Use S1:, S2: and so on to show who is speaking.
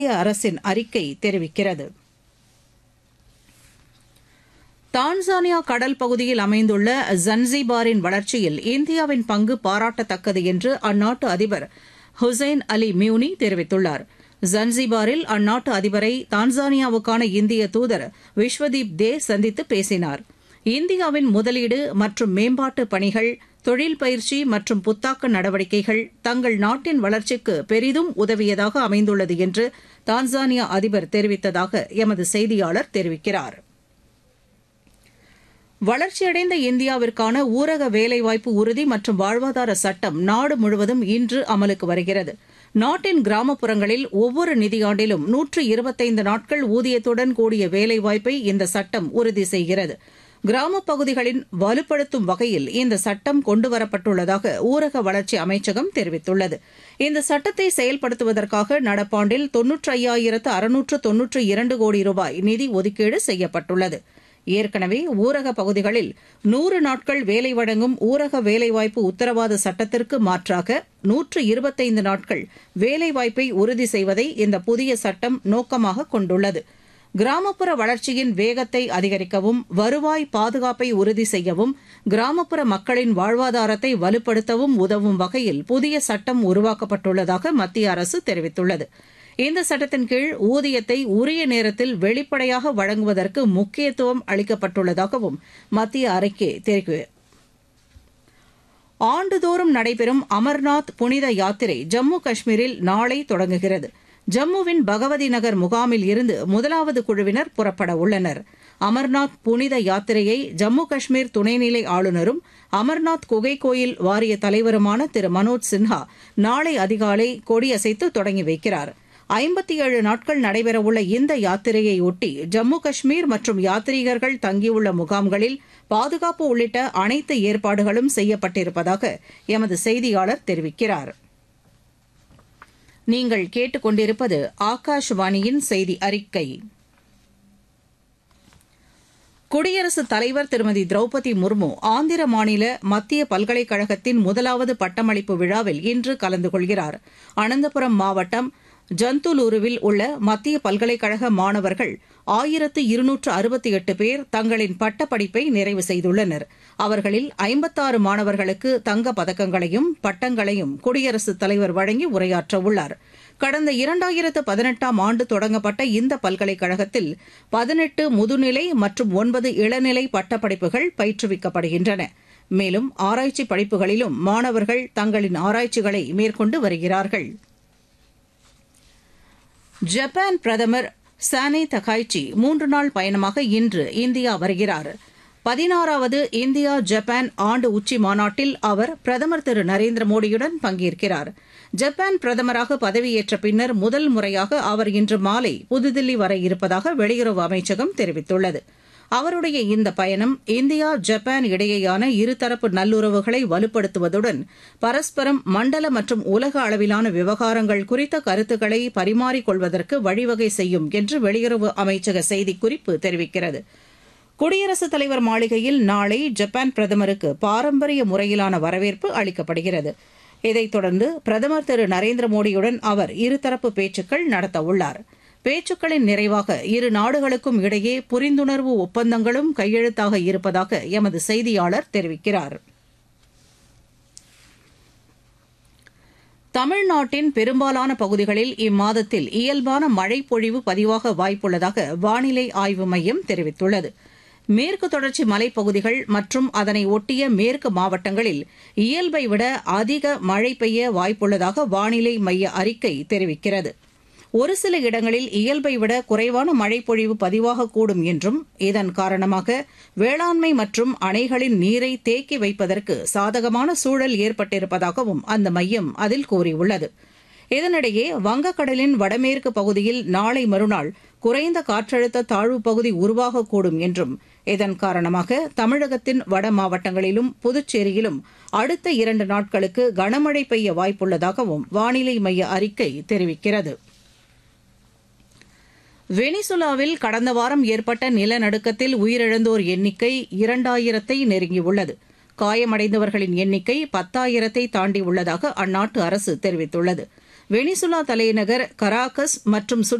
S1: இந்திய அரசின் அறிக்கை தெரிவிக்கிறது தான்சானியா கடல் பகுதியில் அமைந்துள்ள ஜன்சிபாரின் வளர்ச்சியில் இந்தியாவின் பங்கு பாராட்டத்தக்கது என்று அந்நாட்டு அதிபர் ஹுசைன் அலி மியூனி தெரிவித்துள்ளார் ஜன்சிபாரில் அந்நாட்டு அதிபரை தான்சானியாவுக்கான இந்திய தூதர் விஸ்வதீப் தே சந்தித்து பேசினார் இந்தியாவின் முதலீடு மற்றும் மேம்பாட்டு பணிகள் தொழில் பயிற்சி மற்றும் புத்தாக்க நடவடிக்கைகள் தங்கள் நாட்டின் வளர்ச்சிக்கு பெரிதும் உதவியதாக அமைந்துள்ளது என்று தான்சானியா அதிபர் தெரிவித்ததாக எமது செய்தியாளர் தெரிவிக்கிறார் வளர்ச்சியடைந்த இந்தியாவிற்கான ஊரக வேலைவாய்ப்பு உறுதி மற்றும் வாழ்வாதார சட்டம் நாடு முழுவதும் இன்று அமலுக்கு வருகிறது நாட்டின் கிராமப்புறங்களில் ஒவ்வொரு நிதியாண்டிலும் நூற்று இருபத்தைந்து நாட்கள் ஊதியத்துடன் கூடிய வேலைவாய்ப்பை இந்த சட்டம் உறுதி செய்கிறது கிராமப் பகுதிகளின் வலுப்படுத்தும் வகையில் இந்த சட்டம் கொண்டுவரப்பட்டுள்ளதாக ஊரக வளர்ச்சி அமைச்சகம் தெரிவித்துள்ளது இந்த சட்டத்தை செயல்படுத்துவதற்காக நடப்பாண்டில் தொன்னூற்றி ஐயாயிரத்து அறுநூற்று தொன்னூற்று இரண்டு கோடி ரூபாய் நிதி ஒதுக்கீடு செய்யப்பட்டுள்ளது ஏற்கனவே ஊரக பகுதிகளில் நூறு நாட்கள் வேலை வழங்கும் ஊரக வேலைவாய்ப்பு உத்தரவாத சட்டத்திற்கு மாற்றாக நூற்று இருபத்தைந்து நாட்கள் வேலைவாய்ப்பை உறுதி செய்வதை இந்த புதிய சட்டம் நோக்கமாக கொண்டுள்ளது கிராமப்புற வளர்ச்சியின் வேகத்தை அதிகரிக்கவும் வருவாய் பாதுகாப்பை உறுதி செய்யவும் கிராமப்புற மக்களின் வாழ்வாதாரத்தை வலுப்படுத்தவும் உதவும் வகையில் புதிய சட்டம் உருவாக்கப்பட்டுள்ளதாக மத்திய அரசு தெரிவித்துள்ளது இந்த சட்டத்தின் கீழ் ஊதியத்தை உரிய நேரத்தில் வெளிப்படையாக வழங்குவதற்கு முக்கியத்துவம் அளிக்கப்பட்டுள்ளதாகவும் மத்திய அறிக்கை தெரிவிக்கிறது ஆண்டுதோறும் நடைபெறும் அமர்நாத் புனித யாத்திரை ஜம்மு காஷ்மீரில் நாளை தொடங்குகிறது ஜம்முவின் பகவதி நகர் முகாமில் இருந்து முதலாவது குழுவினர் புறப்பட உள்ளனர் அமர்நாத் புனித யாத்திரையை ஜம்மு காஷ்மீர் துணைநிலை ஆளுநரும் அமர்நாத் குகை கோயில் வாரிய தலைவருமான திரு மனோஜ் சின்ஹா நாளை அதிகாலை கொடியசைத்து தொடங்கி வைக்கிறார் ஐம்பத்தி ஏழு நாட்கள் நடைபெறவுள்ள இந்த யாத்திரையொட்டி ஜம்மு காஷ்மீர் மற்றும் யாத்ரீகர்கள் தங்கியுள்ள முகாம்களில் பாதுகாப்பு உள்ளிட்ட அனைத்து ஏற்பாடுகளும் செய்யப்பட்டிருப்பதாக எமது செய்தியாளர் தெரிவிக்கிறார் நீங்கள் கேட்டுக்கொண்டிருப்பது ஆகாஷ்வாணியின் செய்தி அறிக்கை குடியரசுத் தலைவர் திருமதி திரௌபதி முர்மு ஆந்திர மாநில மத்திய பல்கலைக்கழகத்தின் முதலாவது பட்டமளிப்பு விழாவில் இன்று கலந்து கொள்கிறார் அனந்தபுரம் மாவட்டம் ஜந்துலூருவில் உள்ள மத்திய பல்கலைக்கழக மாணவர்கள் ஆயிரத்து இருநூற்று அறுபத்தி எட்டு பேர் தங்களின் பட்டப்படிப்பை நிறைவு செய்துள்ளனர் அவர்களில் ஐம்பத்தாறு மாணவர்களுக்கு தங்கப் பதக்கங்களையும் பட்டங்களையும் குடியரசுத் தலைவர் வழங்கி உரையாற்றவுள்ளார் கடந்த இரண்டாயிரத்து பதினெட்டாம் ஆண்டு தொடங்கப்பட்ட இந்த பல்கலைக்கழகத்தில் பதினெட்டு முதுநிலை மற்றும் ஒன்பது இளநிலை பட்டப்படிப்புகள் பயிற்றுவிக்கப்படுகின்றன மேலும் ஆராய்ச்சி படிப்புகளிலும் மாணவர்கள் தங்களின் ஆராய்ச்சிகளை மேற்கொண்டு வருகிறார்கள் ஜப்பான் பிரதமர் சானே தகாய்ச்சி மூன்று நாள் பயணமாக இன்று இந்தியா வருகிறார் பதினாறாவது இந்தியா ஜப்பான் ஆண்டு உச்சி மாநாட்டில் அவர் பிரதமர் திரு நரேந்திர மோடியுடன் பங்கேற்கிறார் ஜப்பான் பிரதமராக பதவியேற்ற பின்னர் முதல் முறையாக அவர் இன்று மாலை புதுதில்லி வர இருப்பதாக வெளியுறவு அமைச்சகம் தெரிவித்துள்ளது அவருடைய இந்த பயணம் இந்தியா ஜப்பான் இடையேயான இருதரப்பு நல்லுறவுகளை வலுப்படுத்துவதுடன் பரஸ்பரம் மண்டல மற்றும் உலக அளவிலான விவகாரங்கள் குறித்த கருத்துக்களை பரிமாறிக்கொள்வதற்கு வழிவகை செய்யும் என்று வெளியுறவு அமைச்சக செய்திக்குறிப்பு தெரிவிக்கிறது குடியரசுத் தலைவர் மாளிகையில் நாளை ஜப்பான் பிரதமருக்கு பாரம்பரிய முறையிலான வரவேற்பு அளிக்கப்படுகிறது இதைத் தொடர்ந்து பிரதமர் திரு நரேந்திர மோடியுடன் அவர் இருதரப்பு பேச்சுக்கள் நடத்தவுள்ளார் பேச்சுக்களின் நிறைவாக இரு நாடுகளுக்கும் இடையே புரிந்துணர்வு ஒப்பந்தங்களும் கையெழுத்தாக இருப்பதாக எமது செய்தியாளர் தெரிவிக்கிறார் தமிழ்நாட்டின் பெரும்பாலான பகுதிகளில் இம்மாதத்தில் இயல்பான மழை பொழிவு பதிவாக வாய்ப்புள்ளதாக வானிலை ஆய்வு மையம் தெரிவித்துள்ளது மேற்கு தொடர்ச்சி மலைப்பகுதிகள் மற்றும் அதனை ஒட்டிய மேற்கு மாவட்டங்களில் இயல்பை விட அதிக மழை பெய்ய வாய்ப்புள்ளதாக வானிலை மைய அறிக்கை தெரிவிக்கிறது ஒரு சில இடங்களில் இயல்பை விட குறைவான மழைப்பொழிவு பதிவாகக்கூடும் என்றும் இதன் காரணமாக வேளாண்மை மற்றும் அணைகளின் நீரை தேக்கி வைப்பதற்கு சாதகமான சூழல் ஏற்பட்டிருப்பதாகவும் அந்த மையம் அதில் கூறியுள்ளது இதனிடையே வங்கக்கடலின் வடமேற்கு பகுதியில் நாளை மறுநாள் குறைந்த காற்றழுத்த தாழ்வுப் பகுதி உருவாகக்கூடும் என்றும் இதன் காரணமாக தமிழகத்தின் வட மாவட்டங்களிலும் புதுச்சேரியிலும் அடுத்த இரண்டு நாட்களுக்கு கனமழை பெய்ய வாய்ப்புள்ளதாகவும் வானிலை மைய அறிக்கை தெரிவிக்கிறது வெனிசுலாவில் கடந்த வாரம் ஏற்பட்ட நிலநடுக்கத்தில் உயிரிழந்தோர் எண்ணிக்கை இரண்டாயிரத்தை நெருங்கியுள்ளது காயமடைந்தவர்களின் எண்ணிக்கை பத்தாயிரத்தை தாண்டியுள்ளதாக அந்நாட்டு அரசு தெரிவித்துள்ளது வெனிசுலா தலைநகர் கராகஸ் மற்றும்